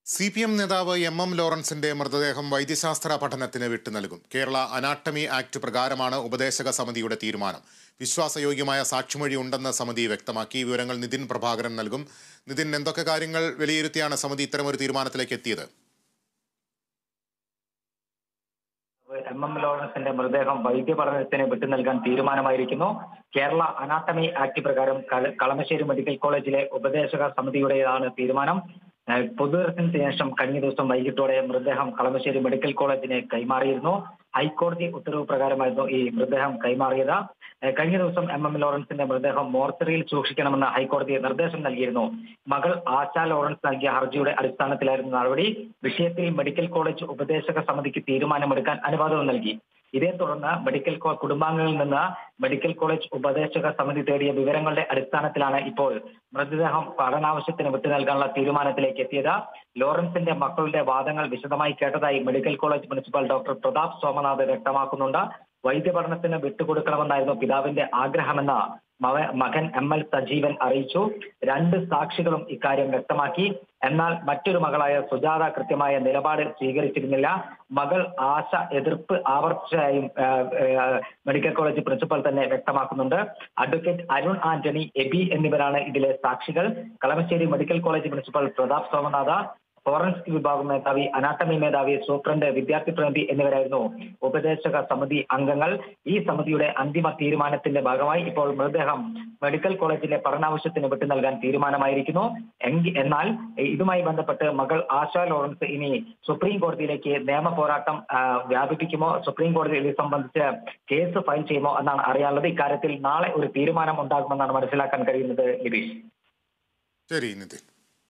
C P M നേതാവ് M M ലോറൻസിന്റെ മൃതദേഹം വൈദ്യശാസ്ത്ര പഠനത്തിന് വിട്ടു നൽകും കേരള അനാട്ടമി ആക്ട് പ്രകാരമാണ് ഉപദേശക സമിതിയുടെ തീരുമാനം വിശ്വാസയോഗ്യമായ സാക്ഷിമൊഴി ഉണ്ടെന്ന് സമിതി വ്യക്തമാക്കി വിവരങ്ങൾ നിതിൻ പ്രഭാകരൻ നൽകും നിതിൻ എന്തൊക്കെ കാര്യങ്ങൾ വിലയിരുത്തിയാണ് സമിതി ഇത്തരമൊരു തീരുമാനത്തിലേക്ക് എത്തിയത് എം എം ലോറൻസിന്റെ മൃതദേഹം വൈദ്യപഠനത്തിന് വിട്ടു നൽകാൻ തീരുമാനമായിരിക്കുന്നു കേരള അനാട്ടമി ആക്ട് പ്രകാരം കള- കളമശ്ശേരി മെഡിക്കൽ കോളേജിലെ ഉപദേശക സമിതിയുടേതാണ് തീരുമാനം ഏഹ് പൊതുദർശനത്തിന് ശേഷം കഴിഞ്ഞ ദിവസം വൈകിട്ടോടെ മൃതദേഹം കളമശ്ശേരി മെഡിക്കൽ കോളേജിന് കൈമാറിയിരുന്നു ഹൈക്കോടതി ഉത്തരവ് പ്രകാരമായിരുന്നു ഈ മൃതദേഹം കൈമാറിയത് ഏഹ് കഴിഞ്ഞ ദിവസം എം എം ലോറൻസിന്റെ മൃതദേഹം മോർച്ചറിയിൽ സൂക്ഷിക്കണമെന്ന് ഹൈക്കോടതി നിർദ്ദേശം നൽകിയിരുന്നു മകൾ ആശ ലോറൻസ് നൽകിയ ഹർജിയുടെ അടിസ്ഥാനത്തിലായിരുന്നു നടപടി വിഷയത്തിൽ മെഡിക്കൽ കോളേജ് ഉപദേശക സമിതിക്ക് തീരുമാനമെടുക്കാൻ അനുവാദവും നൽകി ഇതേ തുടർന്ന് മെഡിക്കൽ കോ- കുടുംബാംഗങ്ങളിൽ നിന്ന് മെഡിക്കൽ കോളേജ് ഉപദേശക സമിതി തേടിയ വിവരങ്ങളുടെ അടിസ്ഥാനത്തിലാണ് ഇപ്പോൾ മൃതദേഹം പഠനാവശ്യത്തിന് വിട്ടു നൽകാനുള്ള തീരുമാനത്തിലേക്ക് എത്തിയത് ലോറൻസിന്റെ മക്കളുടെ വാദങ്ങൾ വിശദമായി കേട്ടതായി medical college principal doctor Prathap Somanath വ്യക്തമാക്കുന്നുണ്ട് വൈദ്യപഠനത്തിന് വിട്ടുകൊടുക്കണമെന്നായിരുന്നു പിതാവിന്റെ ആഗ്രഹമെന്ന് മവ- മകൻ എം എൽ സജീവൻ അറിയിച്ചു രണ്ട് സാക്ഷികളും ഇക്കാര്യം വ്യക്തമാക്കി എന്നാൽ മറ്റൊരു മകളായ സുജാത കൃത്യമായ നിലപാട് സ്വീകരിച്ചിരുന്നില്ല മകൾ ആശ എതിർപ്പ് ആവർത്തിച്ചായും ആ, ആ, മെഡിക്കൽ കോളേജ് പ്രിൻസിപ്പൽ തന്നെ വ്യക്തമാക്കുന്നുണ്ട് അഡ്വക്കേറ്റ് അരുൺ ആന്റണി എബി എന്നിവരാണ് ഇതിലെ സാക്ഷികൾ Kalamassery medical college principal Prathap Somanatha forensic വിഭാഗം മേധാവി അനാട്ടമി മേധാവി സൂപ്രണ്ട് വിദ്യാർത്ഥി പ്രതിനിധി എന്നിവരായിരുന്നു ഉപദേശക സമിതി അംഗങ്ങൾ ഈ സമിതിയുടെ അന്തിമ തീരുമാനത്തിന്റെ ഭാഗമായി ഇപ്പോൾ മൃതദേഹം മെഡിക്കൽ കോളേജിലെ പഠനാവശ്യത്തിന് വിട്ടു നൽകാൻ തീരുമാനമായിരിക്കുന്നു എങ്കി എന്നാൽ ഇതുമായി ബന്ധപ്പെട്ട് മകൾ ആശ ലോറൻസ് ഇനി സുപ്രീം കോടതിയിലേക്ക് നിയമ പോരാട്ടം ആ, വ്യാപിപ്പിക്കുമോ സുപ്രീം കോടതി ഇത് സംബന്ധിച്ച് കേസ് ഫയൽ ചെയ്യുമോ എന്നാണ് അറിയാനുള്ളത് ഇക്കാര്യത്തിൽ നാളെ ഒരു തീരുമാനം ഉണ്ടാകുമെന്നാണ് മനസ്സിലാക്കാൻ കഴിയുന്നത് ലിബീഷ് ശരി നിതിൻ